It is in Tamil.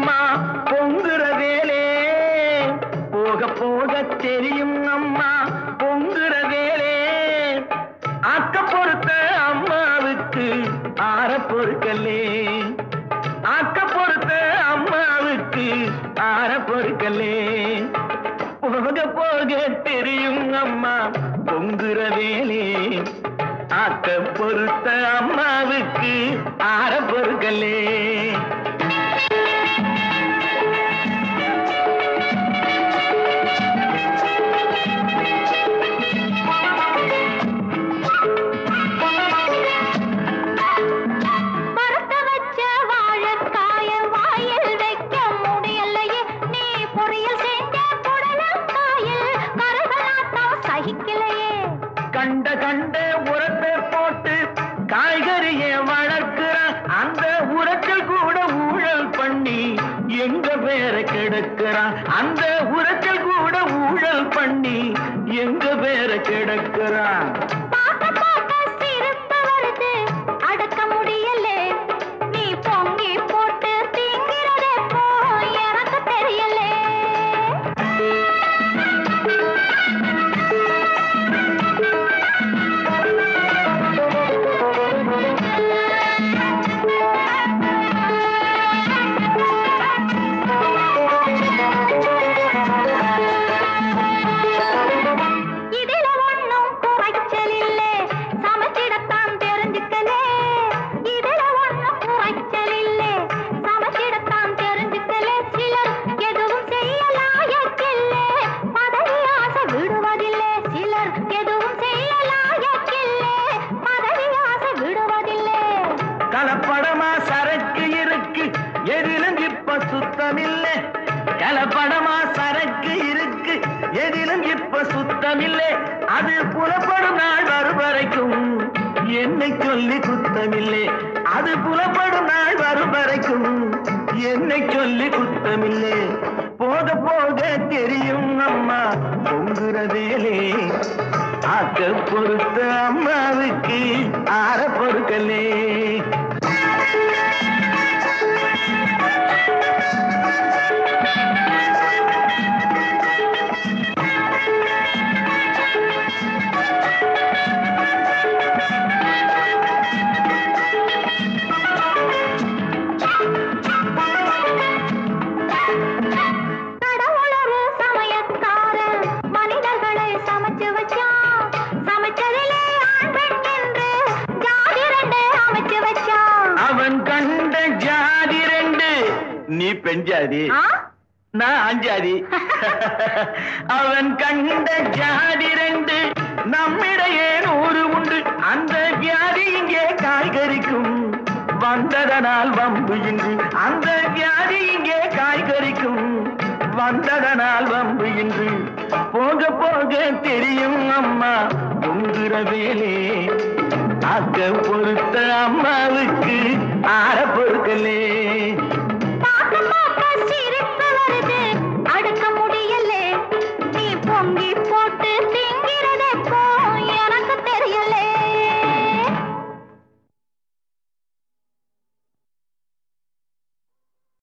அம்மா பொங்குற வேலே போக போக தெரியும் அம்மா பொங்குற வேலே அக்க பொறுத்த அம்மாவுக்கு ஆற பொறுக்கலே அக்க பொறுத்த அம்மாவுக்கு ஆற பொறுக்கலே போக போக தெரியும் அம்மா பொங்குற வேலே ஆக்க பொறுத்த அம்மாவுக்கு ஆற பொறுக்கலே மரத்த வச்ச வாழைக்காய வாயில் வைக்க முடியலையே நீ பொரியல் செஞ்ச புடலங்காயில் கருகலாட்டம் சகிக்கலையே கண்ட கண்ட உரத்தை போட்டு காய்கறியை வளர்க்கிறான் அந்த உரத்தில் கூட ஊழல் பண்ணி எங்க பேரை கெடுக்கிறான் அந்த உரத்தில் கூட ஊழல் பண்ணி எங்க பேரை கெடுக்கிறான் பார்க்க பார்க்க சிரிப்பு வருது அடக்க முடியலே நீ பொங்கி போட்டு திங்கிறதே போ எனக்கு தெரியலே இதில ஒண்ணும் குறைச்சல் இல்லே சமைச்சிடத்தான் தெரிஞ்சுக்கலே இதில ஒண்ணும் குறைச்சல் இல்லே சமைச்சிடத்தான் தெரிஞ்சுக்கலே சிலர் எதுவும் செய்ய லாயக்கில்லே பதவி ஆசை விடுவதில்லை சிலர் எதுவும் செய்ய லாயக்கில்லே பதவி ஆசை விடுவதில்லை கலப்படமா சரக்கு இருக்கு எதிலும் இப்ப சுத்தமில்லை கலப்படமா சரக்கு இருக்கு எதிலும் இப்ப சுத்தமில்லை அது புலப்படும் நாள் வரும் வரைக்கும் என்னை சொல்லி குத்தமில்லை அது புலப்படும் நாள் வரும் வரைக்கும் என்னை சொல்லி குத்தமில்லை போக போக தெரியும் அம்மா பொங்குறதேலே ஆக்க பொறுத்த அம்மாவுக்கு ஆற பொறுக்கலே கடவுளொரு சமயக்காரன் மனிதர்களை சமைச்சு வச்சான் சமைச்சதிலே ஆண் பெண் என்று ஜாதி ரெண்டு அமைச்சு வச்சான் அவன் கண்ட ஜாதி ரெண்டு நீ பெண் ஜாதி ஆ? நான் அஞ்சாதி அவன் கண்ட ஜாதி ரெண்டு நம்மிடையே நூறு உண்டு அந்த வியாதி இங்கே காய்கறிக்கும் வந்ததனால் வம்பு இன்று அந்த வியாதி இங்கே காய்கறிக்கும் வந்ததனால் வம்பு இன்று போக போக தெரியும் அம்மா பொங்குற வேலே ஆக்க பொறுத்த அம்மாவுக்கு ஆற பொறுக்கலே